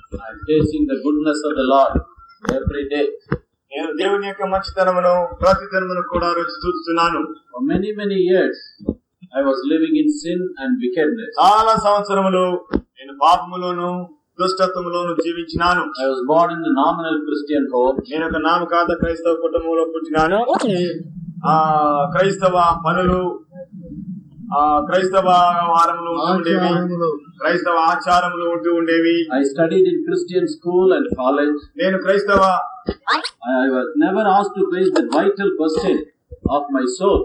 I'm tasting the goodness of the Lord every day. నేను దేవుని యొక్క మంచితనమును ప్రతి దినమును కూడా రుచి చూస్తున్నాను For many, many years, I was living in sin and wickedness. చాలా సంవత్సరములు నేను పాపములోను దుష్టత్వములోను జీవించినాను I was born in the nominal Christian home. నేను ఒక నామకాత క్రైస్తవ కుటుంబంలో పుట్టినాను ఆ క్రైస్తవ పనులు ఆ క్రైస్తవ వారములు ఉంటూ ఉండేవి క్రైస్తవ ఆచారములు ఉంటూ ఉండేవి I studied in Christian school and college. నేను క్రైస్తవ I was never asked to face the vital question of my soul.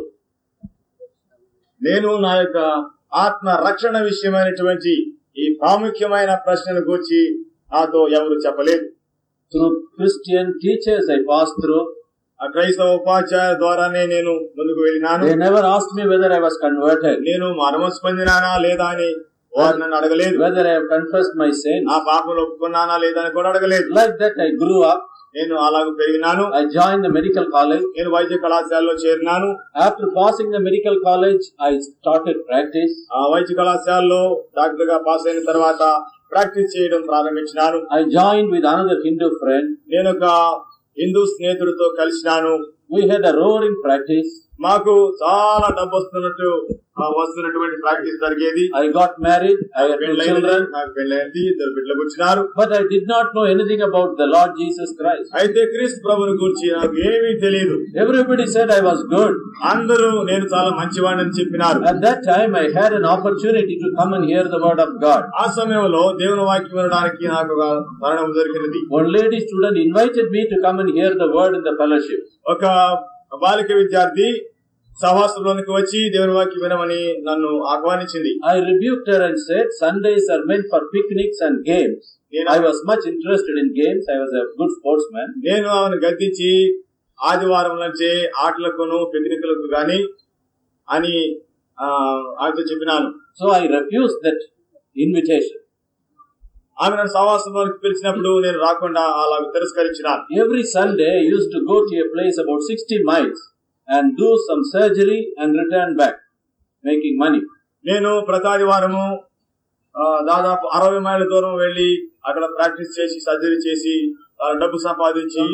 నేను నా యొక్క ఆత్మ రక్షణ విషయమైనటువంటి ఈ ప్రాముఖ్యమైన ప్రశ్నను గూర్చి నాతో ఎవరు చెప్పలేదు Through Christian teachers I passed through, ఆ క్రైస్తవ ఉపాధ్యాయుల ద్వారానే నేను ముందుకు వెళ్ళినాను they never asked me whether I was converted, నేను మరమసు పొందినానా లేదా అని వారు నన్ను అడగలేదు whether I have confessed my sin. నా పాపలు ఒప్పుకున్నానా లేదా అని కూడా అడగలేదు Like that, I grew up. నేను అలాగ పెరిగినాను I joined the medical college. నేను వైద్య కళాశాలలో చేరినాను After passing the medical college, I started practice. ఆ వైద్య కళాశాలలో డాక్టర్ గా పాస్ అయిన తర్వాత ప్రాక్టీస్ చేయడం ప్రారంభించినాను I joined with another Hindu friend. నేను ఒక హిందూ స్నేహితుడితో కలిసినాను We had a roaring practice. మాకు చాలా డబ్బు వస్తున్నట్టు ఆ, వస్తున్నటువంటి ప్రాక్టీస్ జరిగేది I got married. I had two పెళ్ళైనది children. నాకు పెళ్ళైంది ఇద్దరు బిడ్డలు వచ్చినారు But I did not know anything about the Lord Jesus Christ. అయితే క్రీస్తు ప్రభుని గురించి నాకు ఏమీ తెలియదు Everybody said I was good. అందరూ నేను చాలా మంచివాడిని చెప్పినారు At that time, I had an opportunity to come and hear the word of God. ఆ సమయంలో దేవుని వాక్యం వినడానికి నాకు ఒక తరుణం దొరికినది One lady student invited me to come and hear the word in the fellowship. ఒక బాలిక విద్యార్థి సహవాసంలోనికి వచ్చి దేవుని వాక్యం వినమని నన్ను ఆహ్వానించింది I rebuked her and said, Sundays are meant for picnics and games. I was much interested in games. I was a good sportsman. నేను ఆమెను గద్దించి ఆదివారం నుంచే ఆటలకును పిక్నిక్లకు గాని అని ఆ, ఆమెతో చెప్పినాను So I refused that invitation. ఆమె నన్ను సహవాసంలోనికి పిలిచినప్పుడు నేను రాకుండా అలా తిరస్కరించినాను Every Sunday, I used to go to a place about 60 miles and do some surgery and return back, making money. నేను ప్రతి ఆదివారము ఆ, దాదాపు అరవై మైళ్ళ దూరం వెళ్లి అక్కడ ప్రాక్టీస్ చేసి సర్జరీ చేసి ఆ, డబ్బు సంపాదించి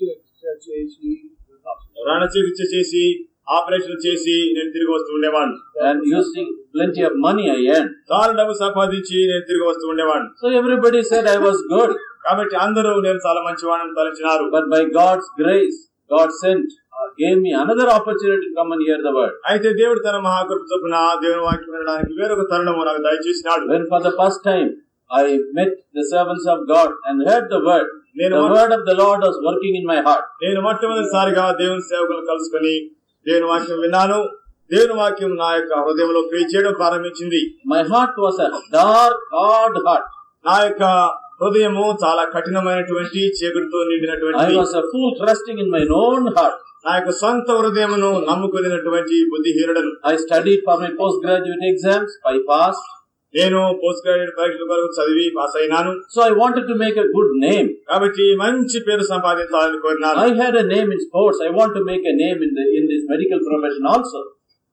రణ చికిత్స చేసి ఆపరేషన్ చేసి నేను తిరిగి వస్తూ ఉండేవాడిని And using plenty of money I earned. చాలా డబ్బు సంపాదించి నేను తిరిగి వస్తూ ఉండేవాడిని So everybody said I was good. కాబట్టి అందరూ నేను చాలా మంచివాడిని తలచినారు But by God's grace, God sent, uh, gave me another opportunity to come and hear the word. అయితే దేవుడు తన మహాకృప చొప్పున దేవుని వాక్యం వినడానికి వేరొక తరుణము నాకు దయచేసినాడు When for the first time I met the servants of God and heard the word, నేను the మొట్ట- word of the Lord was working in my heart. నేను మొట్టమొదటిసారిగా దేవుని సేవకులను కలుసుకొని దేవుని వాక్యం విన్నాను దేవుని వాక్యం నా యొక్క హృదయంలో క్రియ చేయడం ప్రారంభించింది My heart was a dark, hard heart. నా యొక్క హృదయము చాలా కఠినమైనటువంటి చీకటితో I నిండినటువంటి was a fool trusting in my own heart. నా యొక్క సొంత హృదయమును నమ్ముకునేటువంటి బుద్ధిహీనుడను I studied for my postgraduate exams. I passed. నేను పోస్ట్ గ్రాడ్యుయేట్ పరీక్షల కొరకు చదివి పాస్ అయినాను So I wanted to make a good name. కాబట్టి మంచి పేరు సంపాదించాలని కోరినాను I had a name in sports. I want to make a name in the in this medical profession also.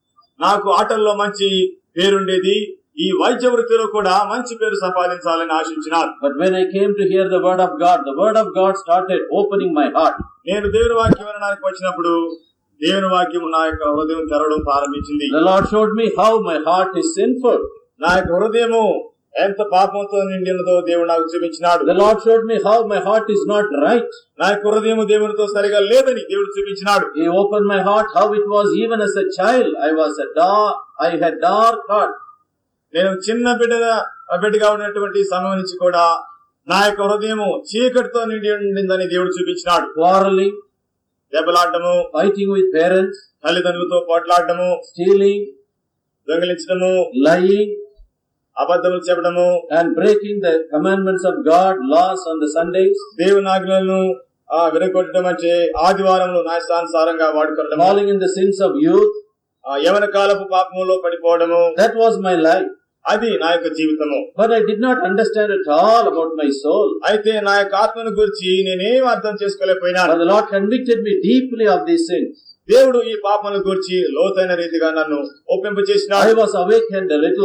నాకు ఆటల్లో మంచి పేరుండేది ఈ వైద్య వృత్తిలో కూడా మంచి పేరు సంపాదించాలని ఆశించినాను But when I came to hear the word of God, the word of God started opening my heart. నేను దేవుని వాక్యం వినడానికి వచ్చినప్పుడు దేవుని వాక్యం నా యొక్క హృదయం తెరవడం ప్రారంభించింది The Lord showed me how my heart is sinful. నా యొక్క హృదయము ఎంత పాపంతో నిండి ఉన్నదో దేవుడు నాకు చూపించినాడు The Lord showed me how my heart is not right. నా యొక్క హృదయం దేవునితో సరిగా లేదని దేవుడు చూపించినాడు He opened my heart how it was even as a child. I was a dark, I had dark heart. నేను చిన్న బిడ్డగా బిడ్డగా ఉన్నటువంటి సమయం నుంచి కూడా నా యొక్క హృదయము చీకటితో నిండి ఉండిందని దేవుడు చూపించినాడు Quarreling, దెబ్బలాడటము fighting with parents, తల్లిదండ్రులతో పోట్లాడటము stealing, దొంగిలించడము lying, అబద్ధములు చెప్పడము and breaking the commandments of God, laws on the Sundays, దేవుని ఆజ్ఞలను ఆ విరగొట్టడం అంటే ఆదివారములు న్యాయస్థానుసారంగా వాడుకోవడము falling in the sins of youth. ఆ యవన కాలపు పాపములో పడిపోవడము That was my life. అది నా యొక్క జీవితము But I did not understand at all about my soul. అయితే నా యొక్క ఆత్మను గురించి నేనేం అర్థం చేసుకోలేకపోయినాను But the Lord convicted me deeply of these sins. దేవుడు ఈ పాపను గురించి లోతైన రీతిగా నన్ను ఒప్పింప I చేసినాడు was awakened a little.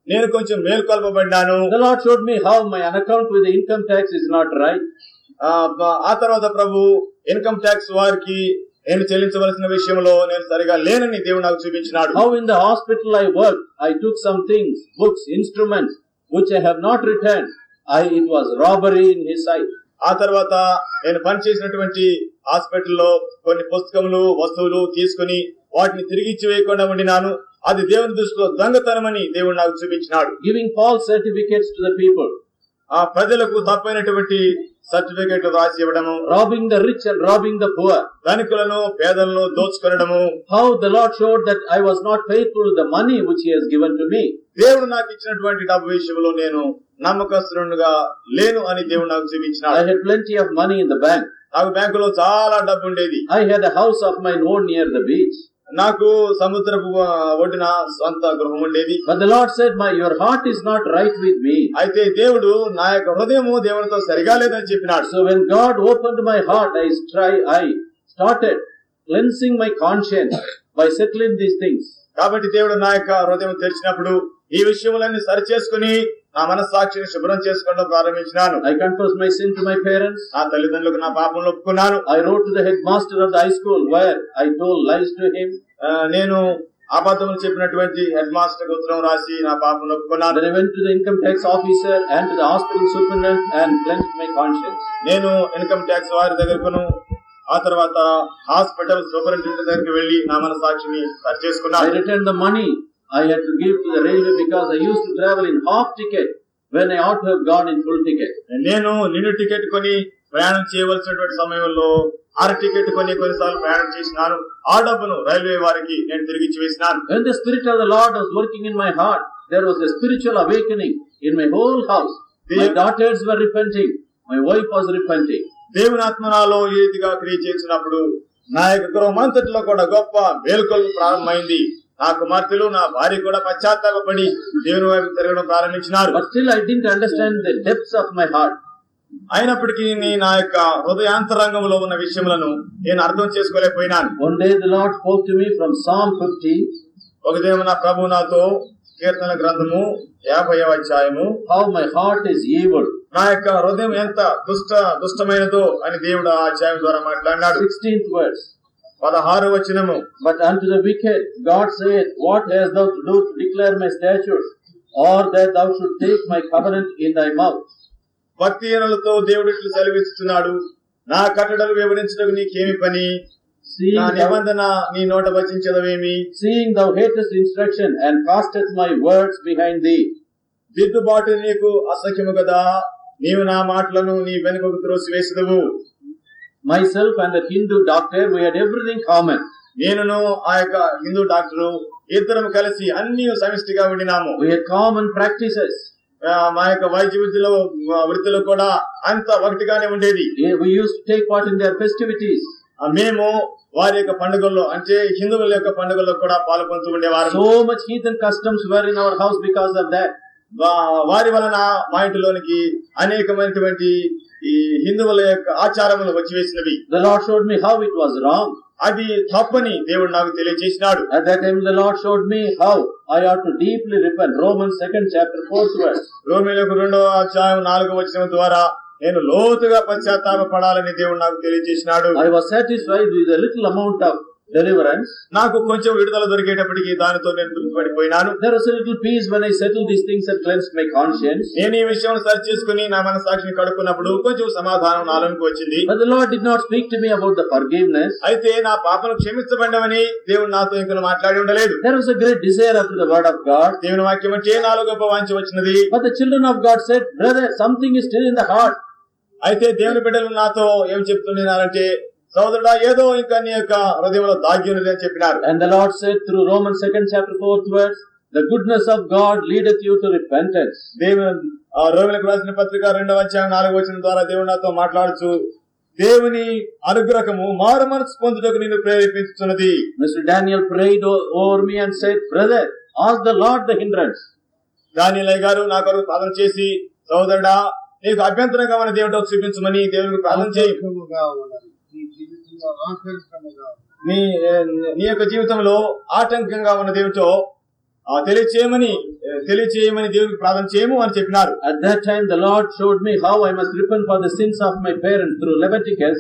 నేను కొంచెం మేల్కొల్పబడ్డాను The Lord showed me how my account with the income tax is not right. ఆ బ- ఆ తర్వాత ప్రభు ఇన్కమ్ ట్యాక్స్ వారికి నేను చెల్లించవలసిన విషయంలో నేను సరిగా లేనని దేవుడు నాకు చూపించినాడు How in the hospital I worked, I took some things, books, instruments, which I have not returned. I, it was robbery in His sight. ఆ తర్వాత నేను పనిచేసినటువంటి హాస్పిటల్లో కొన్ని పుస్తకములు వస్తువులు తీసుకుని వాటిని తిరిగి ఇచ్చి వేయకుండా ఉండినాను అది దేవుని దృష్టిలో దొంగతనమని దేవుడు నాకు చూపించినాడు Giving false certificates to the people, ఆ ప్రజలకు తప్పైనటువంటి సర్టిఫికెట్లు రాసి ఇవ్వడము robbing the rich and robbing the poor. ధనికులను పేదలను దోచుకొనడము How the Lord showed that I was not faithful to the money which He has given to me. దేవుడు నాకు ఇచ్చినటువంటి డబ్బు విషయంలో నేను నమ్మకస్తునుగా లేను అని దేవుడు నాకు I చూపించినాడు had plenty of money in the bank. నాకు బ్యాంకులో చాలా డబ్బు ఉండేది I had a house of my own near the beach. నాకు సముద్రపు ఆ, ఒడ్డున సొంత గృహం ఉండేది But the Lord said, My your heart is not right with me. అయితే దేవుడు నా యొక్క హృదయము దేవునితో సరిగా లేదని చెప్పినాడు So when God opened my heart, I try I started cleansing my conscience by settling these things. కాబట్టి దేవుడు నా యొక్క హృదయం తెరిచినప్పుడు ఈ విషయములన్నీ సరి చేసుకుని నా మనస్సాక్షిని శుభ్రం చేసుకోవడం ప్రారంభించినాను I confessed my sin to my parents. నా తల్లిదండ్రులకు నా పాపంలో ఒప్పుకున్నాను I wrote to the headmaster of the high school where I told lies to him. ఆ, నేను అబద్ధములు చెప్పినటువంటి హెడ్ మాస్టర్ ఉత్తరం రాసి నా పాపంలో ఒప్పుకున్నాను Then I went to the income tax officer and to the hospital superintendent and cleansed my conscience. నేను income tax వారి దగ్గరకును ఆ తర్వాత హాస్పిటల్ సూపరింటెండెంట్ దగ్గరికి వెళ్లి నా మనసాక్షిని సరి I చేసుకున్నాను returned the money I had to give to the railway because I used to travel in half ticket when I ought to have gone in full ticket. నేను నిన్ను టికెట్ కొని ప్రయాణం చేయవలసినటువంటి సమయంలో అర టికెట్ కొని కొన్నిసార్లు ప్రయాణం చేసినాను ఆ డబ్బును రైల్వే వారికి నేను తిరిగి ఇచ్చి వేసినాను When the Spirit of the Lord was working in my heart, there was a spiritual awakening in my whole house. My daughters were repenting. My wife was repenting. దేవుని ఆత్మ నాలో ఈ రీతిగా క్రియ చేసినప్పుడు నా యొక్క గృహం అంతటిలో కూడా గొప్ప మేలుకొలు ప్రారంభమైంది నా కుమార్తెలు నా భార్య కూడా పశ్చాత్తాపడి దేవుని వైపు తిరగడం ప్రారంభించినారు But still I didn't understand the depths of my heart. అయినప్పటికీ నీ నా యొక్క హృదయాంతరంగంలో ఉన్న విషయములను నేను అర్థం చేసుకోలేకపోయినాను One day the Lord spoke to me from Psalm 50, ఒకదేమో నా ప్రభు నాతో కీర్తన గ్రంథము యాభై అధ్యాయము how my heart is evil. నా యొక్క హృదయం ఎంత దుష్ట దుష్టమైనదో అని దేవుడు ఆ అధ్యాయం ద్వారా మాట్లాడినాడు 16th verse. పదహారు వచనము But unto the wicked God saith, What hast thou to do to declare my statutes, or that thou should take my covenant in thy mouth? భక్తిహీనులతో దేవుడు ఇట్లు సెలవిస్తున్నాడు నా కట్టడలు వివరించడం నీకేమి పని Seeing నా thou, నిబంధన నీ నోట వచించదవేమి seeing thou hatest instruction and casteth my words behind thee. దిద్దుబాటు నీకు అసఖ్యము కదా నీవు నా మాటలను నీ వెనుకకు త్రోసివేసదువు Myself and that Hindu doctor, we had everything common. నేనును ఆ యొక్క హిందూ డాక్టరు ఇద్దరం కలిసి అన్ని సమిష్టిగా ఉండినాము We had common practices. ఆ, మా యొక్క వైద్య విద్యలో ఆ, వృత్తిలో కూడా అంత ఒకటిగానే ఉండేది Yeah, We used to take part in their festivities. ఆ, మేము వారి యొక్క పండుగల్లో అంటే హిందువుల యొక్క పండుగల్లో కూడా పాల్గొంటూ ఉండేవారు So much heathen customs were in our house because of that. వా- వారి వలన మా ఇంటిలోనికి అనేకమైనటువంటి ఈ హిందువుల యొక్క ఆచారములు వచ్చి వేసినవి The Lord showed me how it was wrong. అది తప్పని దేవుడు నాకు తెలియజేసినాడు At that time, the Lord showed me how I ought to deeply repent. Romans 2nd chapter 4th verse. రోమిలకు రెండవ అధ్యాయం నాలుగవ వచనం ద్వారా నేను లోతుగా పశ్చాత్తాప పడాలని దేవుడు నాకు తెలియజేసినాడు I was satisfied with a little amount of deliverance. నాకు కొంచెం విడుదల దొరికేటప్పటికి దానితో నేను తృప్తిపడిపోయినాను There was a little peace when I settled these things and cleansed my conscience. నేను ఈ విషయం సరి చేసుకుని నా మనసాక్షిని కడుక్కున్నప్పుడు కొంచెం సమాధానం నాలోనికి వచ్చింది But the Lord did not speak to me about the forgiveness. అయితే నా పాపను క్షమించబడ్డమని దేవుడు నాతో ఇంకా మాట్లాడి ఉండలేదు There was a great desire after the word of God. దేవుని వాక్యం అంటే నాలో గొప్ప వాంచి వచ్చినది But the children of God said, Brother, something is still in the heart. అయితే దేవుని బిడ్డలు నాతో ఏం చెప్తున్నారంటే సోదరుడా ఏదో ఇంకా నీ యొక్క హృదయంలో దాగి ఉన్నది అని చెప్పినారు And the Lord said through Romans 2nd chapter 4th verse, The goodness of God leadeth you to repentance. దేవుని ఆ రోమిలకు రాసిన పత్రిక రెండవ అధ్యాయం నాలుగవ వచనం ద్వారా దేవుడు నాతో మాట్లాడుచు దేవుని అనుగ్రహము మారు మనసు పొందుటకు నిన్ను ప్రేరేపించుతున్నది Mr. Daniel prayed o- over me and said, Brother, ask the Lord the hindrance. దానిలయ్య గారు నా కొరకు ప్రార్థన చేసి సోదరుడా నీకు అభ్యంతరంగా ఉన్న దేవుడితో చూపించమని దేవునికి ప్రార్థన చేయి ఆటంకముగా ఉన్నది నీ జీవితంలో ఆటంకముగా ఉన్నది. నీ నీ యొక్క జీవితంలో ఆటంకంగా ఉన్నది ఏమిటో ఆ తెలియచేయమని ఆ, తెలియచేయమని దేవునికి ప్రార్థన చేయము అని చెప్పినారు At that time, the Lord showed me how I must repent for the sins of my parents through Leviticus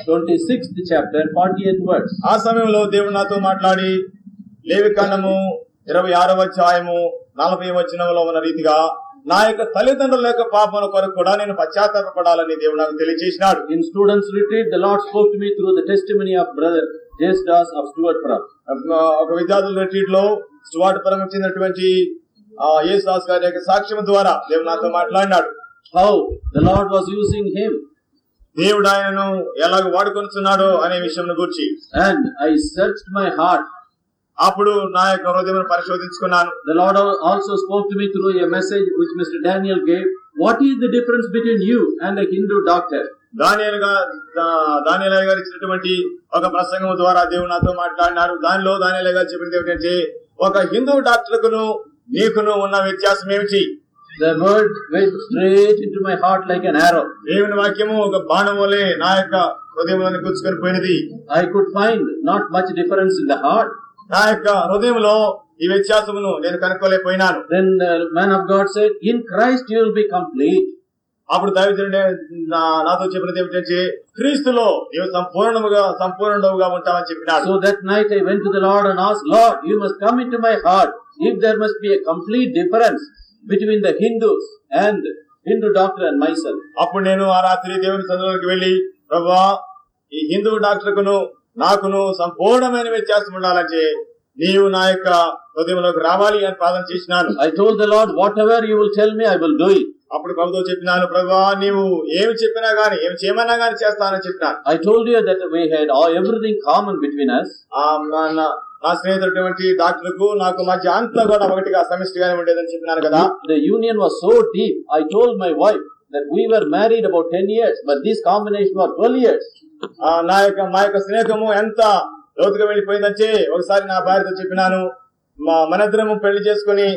26th chapter, 48th verse. ఆ సమయంలో దేవుడు నాతో మాట్లాడి లేవి కాండము ఇరవై ఆరవ అధ్యాయము నలభై వచనంలో ఉన్న రీతిగా నా యొక్క తల్లిదండ్రుల యొక్క పాపముల కొరకు కూడా నేను పశ్చాత్తాపడాలని దేవుడు నాకు తెలియజేసినాడు In students' retreat, the Lord spoke to me through the testimony of brother Jesdas of Stuartpram. ఒక విద్యార్థుల retreat లో స్వాట్ పరంగా చెందినటువంటి ఆ యేసుదాస్ గారి యొక్క సాక్ష్యం ద్వారా దేవుడు నాతో మాట్లాడినాడు How the Lord was using him. దేవుడు ఆయనను ఎలాగ వాడుకొనుచున్నాడో అనే విషయం గురించి And I searched my heart. అప్పుడు నా యొక్క హృదయం పరిశోధించుకున్నాను The Lord al- also spoke to me through a message which Mr. Daniel gave. What is the difference between you and a Hindu doctor? Daniel గా దానియల్ గారు ఇచ్చినటువంటి ఒక ప్రసంగం ద్వారా దేవుడు నాతో మాట్లాడినారు దానిలో దానియల్ గారు చెప్పింది ఏమిటంటే ఒక హిందూ డాక్టర్కును నీకును ఉన్న వ్యత్యాసం ఏమిటి The word went straight into my heart like an arrow. దేవుని వాక్యము ఒక బాణం వలె నా యొక్క హృదయంలోని గుచ్చుకొని పోయినది I could find not much difference in the heart. నా యొక్క హృదయంలో ఈ వ్యత్యాసమును నేను కనుక్కోలేకపోయినాను Then the man of God said, In Christ you will be complete. అప్పుడు దైవజనుడే నా- నాతో చెప్పినది ఏమిటంటే క్రీస్తులో నీవు సంపూర్ణముగా సంపూర్ణముగా ఉంటావని చెప్పినాడు So that night I went to the Lord and asked, Lord, you must come into my heart. If there must be a complete difference between the Hindus and Hindu doctor and myself. అప్పుడు నేను ఆ రాత్రి దేవుని సందులోకి వెళ్లి ప్రభా ఈ హిందూ డాక్టర్కును నాకును సంపూర్ణమైన వ్యత్యాసం ఉండాలంటే నీవు నా యొక్క హృదయంలోకి రావాలి అని ప్రార్థన చేసినాను I told the Lord, whatever you will tell me, I will do it. అప్పుడు ప్రభుతో చెప్పినాను ప్రభా నీవు ఏమి చెప్పినా గాని ఏమి చేయమన్నా గాని చేస్తానని చెప్పినాను I told you that we had all, everything common between us. ఆ మా- నా- నా స్నేహితుడటువంటి డాక్టర్కు నాకు మధ్య అంతా కూడా ఒకటిగా సమిష్టిగానే ఉండేదని చెప్పినాను కదా The union was so deep. I told my wife that we were married about 10 years, but this combination was 12 years. ఆ నా యొక్క మా యొక్క స్నేహము ఎంత లోతుగా వెళ్ళిపోయిందంటే ఒకసారి నా భార్యతో చెప్పినాను మా మనిద్దరము పెళ్లి చేసుకుని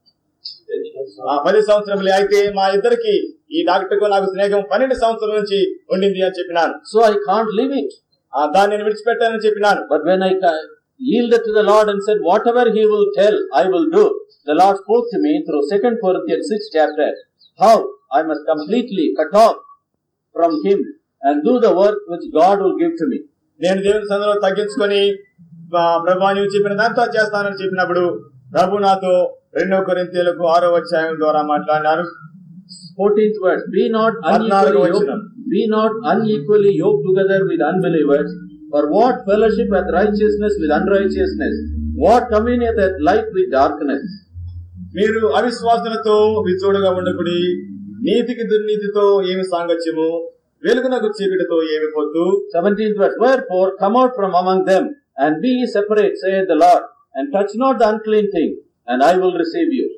ఆ పది సంవత్సరములే అయితే మా ఇద్దరికి ఈ డాక్టర్ కు నాకు స్నేహం పన్నెండు సంవత్సరాల నుంచి ఉండింది అని చెప్పినాను So I can't leave it. ఆ దాన్ని నేను విడిచిపెట్టానని చెప్పినాను But when I ca- yielded to the Lord and said, Whatever He will tell, I will do, the Lord spoke to me through 2 Corinthians 6 chapter, how I must completely cut off from Him and do the work which God will give to me. నేను దేవుని సందులో తగ్గించుకొని ఆ, ప్రభా నీవు చెప్పినదంతా చేస్తానని చెప్పినప్పుడు ప్రభు నాతో రెండో కొరింతీయులకు ఆరో అధ్యాయం ద్వారా మాట్లాడినారు 14th verse, Be not పద్నాలుగో unequally yoked, వచనం. be not unequally yoked together with unbelievers. For what fellowship hath righteousness with unrighteousness? What communion hath light with darkness? మీరు అవిశ్వాసులతో విచోడుగా ఉండకుడి నీతికి దుర్నీతితో ఏమి సాంగత్యము వెలుగునకు చీకటితో ఏమి పొత్తు 17th verse, Wherefore come out from among them, and be ye separate, saith the Lord, and touch not the unclean thing, and I will receive you.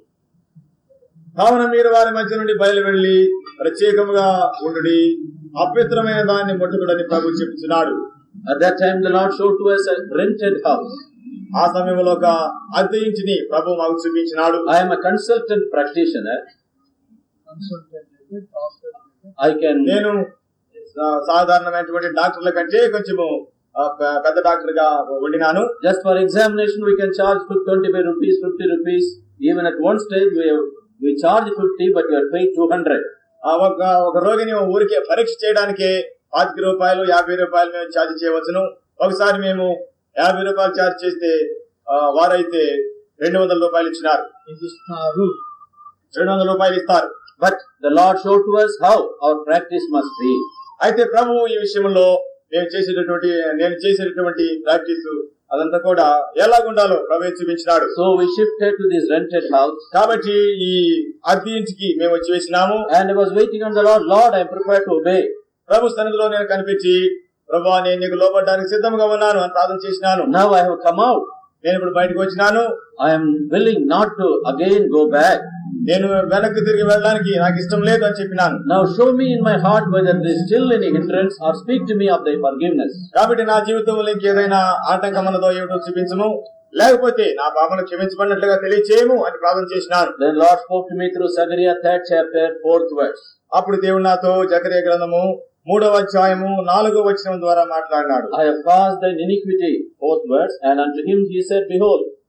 కావున మీరు వారి మధ్య నుండి బయలు వెళ్లి ప్రత్యేకముగా ఉండుడి అపవిత్రమైన దాన్ని ముట్టుకుడని ప్రభు చెప్తున్నాడు At that time the Lord showed to us a rented house. ఆ సమయంలో ఒక అద్దె ఇంటిని ప్రభు మాకు చూపించినాడు I am a consultant practitioner. Consultant అయితే డాక్టర్ అయితే I can నేను సా- సాధారణమైనటువంటి డాక్టర్ల కంటే కొంచెము ఆ, పె- పెద్ద డాక్టర్ గా ఉండినాను just for examination we can charge 25 rupees, 50 rupees. Even at one stage we have, we charge 50 but we are paid 200. ఆ, ఒక ఒక రోగిని ఊరికే పరీక్ష చేయడానికే పాతిక రూపాయలు యాభై రూపాయలు మేము ఛార్జ్ చేయవచ్చును ఒకసారి మేము యాభై రూపాయలు ఛార్జ్ చేస్తే ఆ, వారైతే రెండు వందల రూపాయలు ఇచ్చినారు ఇది ఇస్తారు రెండు వందల రూపాయలు ఇస్తారు But the Lord showed to us how our practice must be. అయితే ప్రభు ఈ విషయంలో మేము చేసేటటువంటి నేను చేసేటటువంటి ప్రాక్టీస్ అదంతా కూడా ఎలాగుండాలో ప్రభు చూపించినాడు So we shifted to this rented house కాబట్టి ఈ అద్దె ఇంటికి మేము వచ్చి వేసినాము and I was waiting on the Lord. Lord, I am prepared to obey. ప్రభు సన్నిధిలో నేను కనిపించి ప్రభు నేను నీకు లోపడడానికి సిద్ధంగా ఉన్నాను అని ప్రార్థన చేసినాను Now I have come out. నేను ఇప్పుడు బయటకు వచ్చినాను I am willing not to again go back. నేను వెనక్కి తిరిగి వెళ్ళడానికి నాకు ఇష్టం లేదు అని చెప్పినాను Now show me in my heart whether there is still any hindrance or speak to me of thy forgiveness. కాబట్టి నా జీవితంలో ఇంకేదైనా ఆటంకం ఉన్నదో ఏమిటో చూపించము లేకపోతే నా పాపను క్షమించబడినట్లుగా తెలియచేయము అని ప్రార్థన చేసినాను Then Lord spoke to me through Zechariah 3rd chapter, 4th verse. అప్పుడు దేవుడు నాతో జకరే గ్రంథము మూడవ అధ్యాయము నాలుగవ వచనం ద్వారా మాట్లాడినాడు I have caused thine iniquity, fourth verse, and unto him he said, Behold,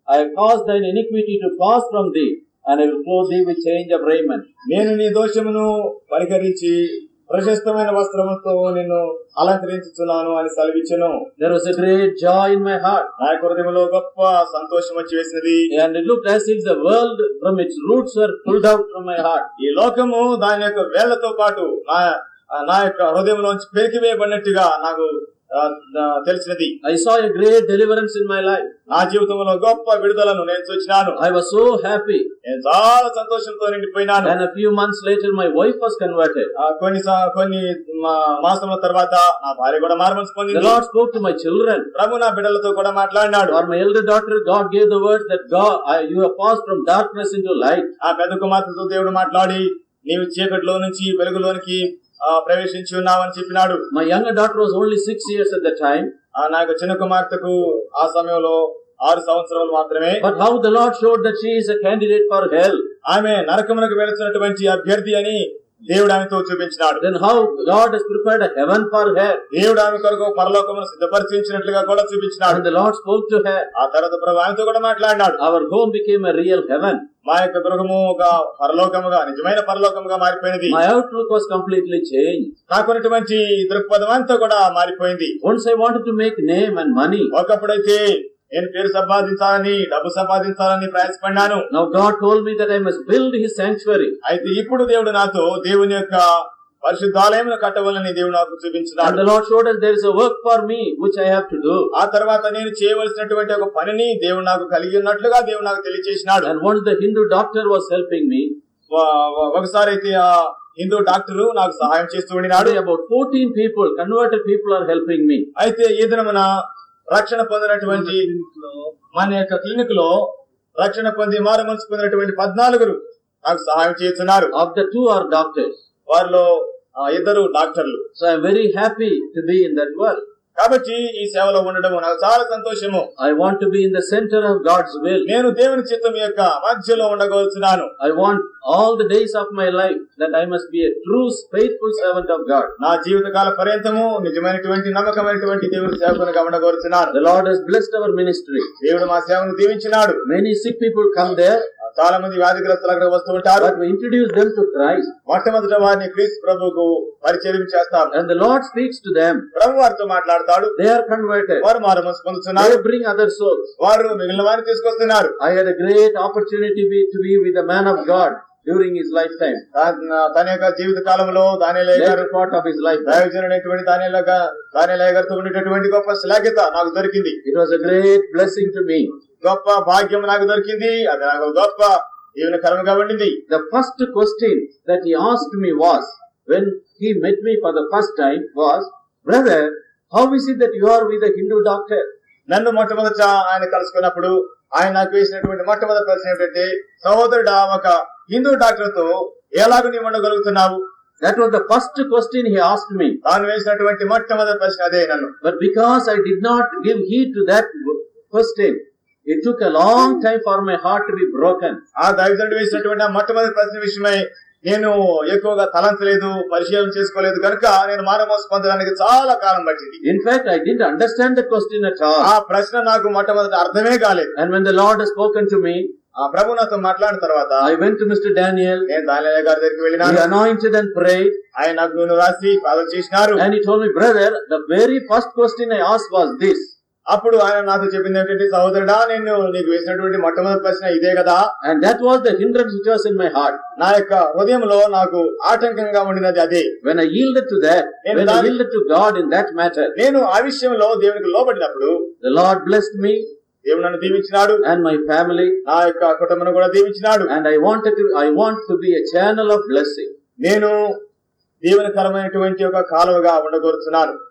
I have caused thine iniquity to pass from thee, and I will clothe thee with change of raiment. నేను నీ దోషమును పరిహరించి ప్రశస్తమైన వస్త్రముతో నిన్ను అలంకరించుచున్నాను అని సెలవిచ్చెను There was a great joy in my heart, నా యొక్క హృదయంలో గొప్ప సంతోషం వచ్చి వేసినది and it looked as if the world from its roots were pulled out from my heart. ఈ లోకము దాని యొక్క వేళ్లతో పాటు నా నా యొక్క హృదయంలోంచి పెరికివేయబడినట్టుగా నాకు ఆ, ఆ, తెలిసినది I saw a great deliverance in my life. నా జీవితంలో గొప్ప విడుదలను నేను చూచినాను I was so happy. నేను చాలా సంతోషంతో నిండిపోయినాను And a few months later, my wife was converted. ఆ, కొన్ని సా- కొన్ని మా- మాసముల తర్వాత నా భార్య కూడా మార్మల్స్ The పొందింది Lord spoke to my children. ప్రభు నా బిడ్డలతో కూడా మాట్లాడినాడు For my elder daughter, God gave the words that God, I, you have passed from darkness into light. ఆ పెద్ద కుమార్తెతో దేవుడు మాట్లాడి నీవు చీకటిలో నుంచి వెలుగులోనికి ఆ, ప్రవేశించి ఉన్నావని చెప్పినాడు My younger daughter was only six years at the time. ఆ నా యొక్క చిన్న కుమార్తెకు ఆ సమయంలో ఆరు సంవత్సరాలు మాత్రమే But how the Lord showed that she is a candidate for hell. ఆమె నరకమునకు వెళుతున్నటువంటి అభ్యర్థి అని దేవుడు ఆమెతో చూపించినాడు Then how God has prepared a heaven for her. దేవుడు ఆమె కొరకు పరలోకమును సిద్ధపరిచించినట్లుగా కూడా చూపించినాడు And the Lord spoke to her. ఆ తర్వాత ప్రభు ఆమెతో కూడా మాట్లాడినాడు Our home became a real heaven. మా యొక్క గృహము ఒక పరలోకముగా నిజమైన పరలోకముగా మారిపోయినది My outlook was completely changed. నాకున్నటువంటి దృక్పథం అంతా కూడా మారిపోయింది Once I wanted to make name and money. ఒకప్పుడైతే నేను పేరు సంపాదించాలని డబ్బు సంపాదించాలని ప్రయాసపడినాను Now God told me that I must build His sanctuary. అయితే ఇప్పుడు దేవుడు నాతో దేవుని యొక్క పరిశుద్ధాలయమును కట్టవాలని దేవుడు నాకు And చూపించినాడు the Lord showed us there is a work for me which I have to do. ఆ తర్వాత నేను చేయవలసినటువంటి ఒక పనిని దేవుడు నాకు కలిగి ఉన్నట్లుగా దేవుడు నాకు తెలియచేసినాడు And once the Hindu doctor was helping me, వ- వ- ఒకసారి అయితే ఆ హిందూ డాక్టరు నాకు సహాయం చేస్తూ ఉండినాడు today about 14 people, converted people are helping me. అయితే ఈ దినమున రక్షణ పొందినటువంటి దీంట్లో మన యొక్క క్లినిక్ లో రక్షణ పొంది మారు మనసు పొందినటువంటి పద్నాలుగురు నాకు సహాయం చేస్తున్నారు Of the two are doctors. వారిలో ఆ, ఇద్దరు డాక్టర్లు So I am very happy to be in that work. కాబట్టి ఈ సేవలో ఉండడం నాకు చాలా సంతోషము I want to be in the center of God's will. నేను దేవుని చిత్తం యొక్క మధ్యలో ఉండగలుగుతున్నాను I want all the days of my life that I must be a true, faithful servant of God. నా జీవితకాల పర్యంతము నిజమైనటువంటి నమ్మకమైనటువంటి దేవుని సేవకునిగా ఉండగలుగుతున్నాను The Lord has blessed our ministry. దేవుడు మా సేవను దీవించినాడు Many sick people come there, చాలా మంది వ్యాధిగ్రస్తులు అక్కడ వస్తూ ఉంటారు but we introduce them to Christ. మొట్టమొదట వారిని క్రీస్తు ప్రభుకు పరిచయం చేస్తాం And the Lord speaks to them. ప్రభు వారితో మాట్లాడతాడు They are converted. వారు మారు మనసు పొందుతున్నారు They bring other souls. వారు మిగిలిన వారిని తీసుకొస్తున్నారు I had a great opportunity be, to be with the man of God during his lifetime. తా- తన యొక్క జీవిత కాలంలో దానిలో Later part of his life. దైవజనుడైనటువంటి దానిలాగా దానిలో గారితో ఉండేటటువంటి గొప్ప శ్లాఘ్యత నాకు దొరికింది It was a great blessing to me. గొప్ప భాగ్యం నాకు దొరికింది అది నాకు గొప్ప జీవనకరంగా ఉండింది The first question that he asked me was, when he met me for the first time, was, Brother, how is it that you are with a Hindu doctor? నన్ను మొట్టమొదట ఆయన కలుసుకున్నప్పుడు ఆయన నాకు వేసినటువంటి మొట్టమొదటి ప్రశ్న ఏమిటంటే సహోదరుడా ఒక హిందూ డాక్టర్ తో ఎలాగ నీవు ఉండగలుగుతున్నావు That was the first question he asked me. తాను వేసినటువంటి మొట్టమొదటి ప్రశ్న అదే నన్ను But because I did not give heed to that question, it took a long time for my heart to be broken. ఆ దైవజనుడు వేసినటువంటి ఆ మొట్టమొదటి ప్రశ్న విషయమై నేను ఎక్కువగా తలంచలేదు పరిశీలన చేసుకోలేదు కనుక నేను మానవోసు పొందడానికి చాలా కాలం పట్టింది In fact, I didn't understand the question at all. ఆ ప్రశ్న నాకు మొట్టమొదటి అర్థమే కాలేదు And when the Lord has spoken to me, ఆ ప్రభు నాతో మాట్లాడిన తర్వాత I went to Mr. Daniel, నేను దానిలే గారి దగ్గరికి he వెళ్ళినాను anointed and prayed, ఆయన నాకు నూనె రాసి ప్రార్థన చేసినారు and he told me, Brother, the very first question I asked was this. అప్పుడు ఆయన నాతో చెప్పింది ఏంటంటే సహోదరుడా నేను నీకు వేసినటువంటి మొట్టమొదటి ప్రశ్న ఇదే కదా And that was the hindrance which was in my heart. నా యొక్క హృదయంలో నాకు ఆటంకంగా ఉండినది అదే When I yielded to that, when I yielded to God in that matter, నేను ఆ విషయంలో దేవునికి లోబడినప్పుడు the Lord blessed me దేవుడు నన్ను దీవించినాడు and my family, నా యొక్క కుటుంబం కూడా దీవించినాడు and I wanted to, I want to be a channel of blessing. నేను దీవెనకరమైనటువంటి ఒక కాలువగా ఉండగోరుతున్నాను